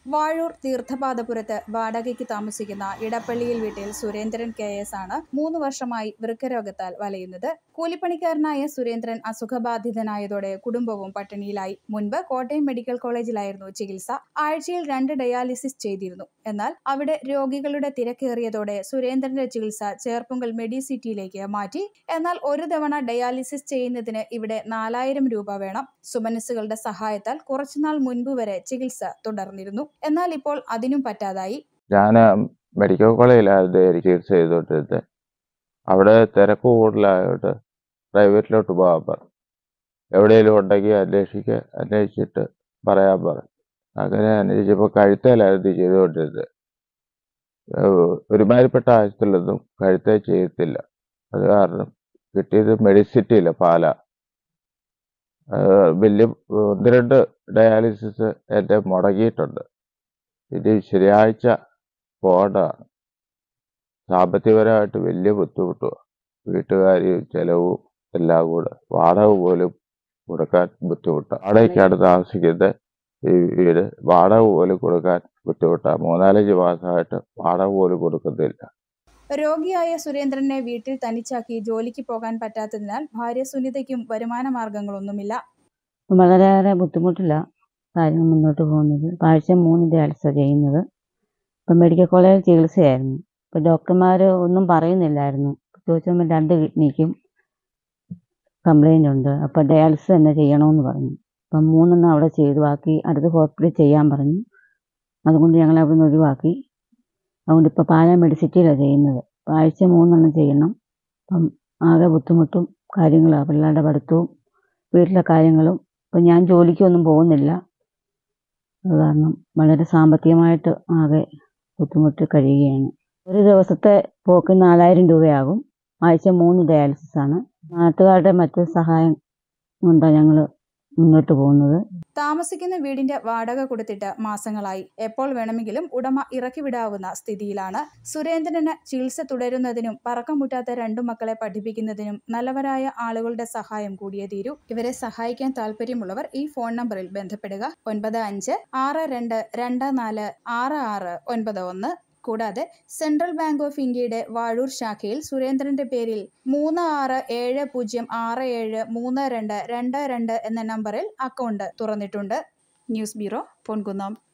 വാഴൂർ തീർത്ഥപാദപുരത്ത് വാടകയ്ക്ക് താമസിക്കുന്ന ഇടപ്പള്ളിയിൽ വീട്ടിൽ സുരേന്ദ്രൻ കെ എസ് ആണ് മൂന്ന് വർഷമായി വൃക്കരോഗത്താൽ വലയുന്നത് കൂലിപ്പണിക്കാരനായ സുരേന്ദ്രൻ അസുഖബാധിതനായതോടെ കുടുംബവും പട്ടിണിയിലായി മുൻപ് കോട്ടയം മെഡിക്കൽ കോളേജിലായിരുന്നു ചികിത്സ ആഴ്ചയിൽ രണ്ട് ഡയാലിസിസ് ചെയ്തിരുന്നു എന്നാൽ അവിടെ രോഗികളുടെ തിരക്കേറിയതോടെ സുരേന്ദ്രന്റെ ചികിത്സ ചേർപ്പുങ്കൽ മെഡിസിറ്റിയിലേക്ക് മാറ്റി എന്നാൽ ഒരു തവണ ഡയാലിസിസ് ചെയ്യുന്നതിന് ഇവിടെ നാലായിരം രൂപ വേണം സുമനസ്സുകളുടെ സഹായത്താൽ കുറച്ചുനാൾ മുൻപ് വരെ ചികിത്സ തുടർന്നിരുന്നു എന്നാൽ ഇപ്പോൾ അതിനും പറ്റാതായി ഞാൻ മെഡിക്കൽ കോളേജിലായിരുന്നു എനിക്ക് ചികിത്സ ചെയ്തുകൊണ്ടിരുന്നത് അവിടെ തിരക്ക് കൂടുതലായിട്ട് പ്രൈവറ്റിലോട്ട് പോകാൻ പറഞ്ഞു എവിടെയെങ്കിലും ഉണ്ടെങ്കിൽ അന്വേഷിക്കുക അന്വേഷിച്ചിട്ട് പറയാൻ പറഞ്ഞു അങ്ങനെ അന്വേഷിച്ചപ്പോൾ കഴുത്തേലായിരുന്നു ചെയ്തുകൊണ്ടിരുന്നത് ഏഹ് ഒരുമാതിരിപ്പെട്ട ആശുപത്രിയിലൊന്നും കഴുത്തേ ചെയ്യത്തില്ല അത് കാരണം കിട്ടിയത് മെഡിസിറ്റിയില്ല പാല ഏഹ് വലിയ ഒന്ന് രണ്ട് ഡയാലിസിസ് എൻ്റെ മുടങ്ങിയിട്ടുണ്ട് ഇനി ശനിയാഴ്ച പോകേണ്ടതാണ് സാമ്പത്തികപരമായിട്ട് വലിയ ബുദ്ധിമുട്ടുമാണ് വീട്ടുകാരും ചെലവും എല്ലാം കൂടെ വാടക പോലും കൊടുക്കാൻ ബുദ്ധിമുട്ടാണ് വാടകയ്ക്കാണ് താമസിക്കുന്നത് ഈ വീട് വാടക പോലും കൊടുക്കാൻ ബുദ്ധിമുട്ടാണ് മൂന്നാലഞ്ച് മാസമായിട്ട് വാടക പോലും കൊടുക്കുന്നില്ല രോഗിയായ സുരേന്ദ്രനെ വീട്ടിൽ തനിച്ചാക്കി ജോലിക്ക് പോകാൻ പറ്റാത്തതിനാൽ ഭാര്യ സുനിതയ്ക്കും വരുമാന മാർഗങ്ങളൊന്നുമില്ല വളരെയേറെ ബുദ്ധിമുട്ടില്ല കാര്യങ്ങൾ മുന്നോട്ട് പോകുന്നത് ആഴ്ച മൂന്ന് ഡയാലിസിസ് ചെയ്യുന്നത് ഇപ്പം മെഡിക്കൽ കോളേജിൽ ചികിത്സയായിരുന്നു ഇപ്പം ഡോക്ടർമാർ ഒന്നും പറയുന്നില്ലായിരുന്നു ചോദിച്ചപ്പോൾ രണ്ട് കിഡ്നിക്കും കംപ്ലൈൻ്റ് ഉണ്ട് അപ്പം ഡയാലിസിസ് തന്നെ ചെയ്യണമെന്ന് പറഞ്ഞു അപ്പം മൂന്നെണ്ണം അവിടെ ചെയ്തു ബാക്കി അടുത്ത ഹോസ്പിറ്റലിൽ ചെയ്യാൻ പറഞ്ഞു അതുകൊണ്ട് ഞങ്ങൾ അവിടെ നിന്ന് ഒഴിവാക്കി അതുകൊണ്ട് ഇപ്പോൾ പാലാ മെഡിസിറ്റിയിലാണ് ചെയ്യുന്നത് അപ്പം ആഴ്ച മൂന്നെണ്ണം ചെയ്യണം അപ്പം ആകെ ബുദ്ധിമുട്ടും കാര്യങ്ങളും പിള്ളേരുടെ പഠിത്തവും വീട്ടിലെ കാര്യങ്ങളും ഇപ്പം ഞാൻ ജോലിക്കൊന്നും പോകുന്നില്ല അത് കാരണം വളരെ സാമ്പത്തികമായിട്ട് ആകെ ബുദ്ധിമുട്ടി കഴിയുകയാണ് ഒരു ദിവസത്തെ പോക്ക് നാലായിരം രൂപയാകും ആഴ്ച മൂന്ന് ഡയാലിസിസ് ആണ് നാട്ടുകാരുടെ മറ്റ് സഹായം കൊണ്ടാണ് ഞങ്ങൾ മുന്നോട്ട് പോകുന്നത് താമസിക്കുന്ന വീടിന്റെ വാടക കൊടുത്തിട്ട് മാസങ്ങളായി എപ്പോൾ വേണമെങ്കിലും ഉടമ ഇറക്കിവിടാവുന്ന സ്ഥിതിയിലാണ് സുരേന്ദ്രന് ചികിത്സ തുടരുന്നതിനും പറക്കമുറ്റാത്ത രണ്ടു മക്കളെ പഠിപ്പിക്കുന്നതിനും നല്ലവരായ ആളുകളുടെ സഹായം കൂടിയേ തീരൂ ഇവരെ സഹായിക്കാൻ താല്പര്യമുള്ളവർ ഈ ഫോൺ നമ്പറിൽ ബന്ധപ്പെടുക ഒൻപത് അഞ്ച് ആറ് രണ്ട് രണ്ട് നാല് ആറ് ആറ് ഒൻപത് ഒന്ന് കൂടാതെ സെൻട്രൽ ബാങ്ക് ഓഫ് ഇന്ത്യയുടെ വാഴൂർ ശാഖയിൽ സുരേന്ദ്രന്റെ പേരിൽ മൂന്ന് ആറ് ഏഴ് പൂജ്യം ആറ് ഏഴ് മൂന്ന് രണ്ട് രണ്ട് രണ്ട് എന്ന നമ്പറിൽ അക്കൗണ്ട് തുറന്നിട്ടുണ്ട് ന്യൂസ് ബ്യൂറോ പൊൻകുന്നം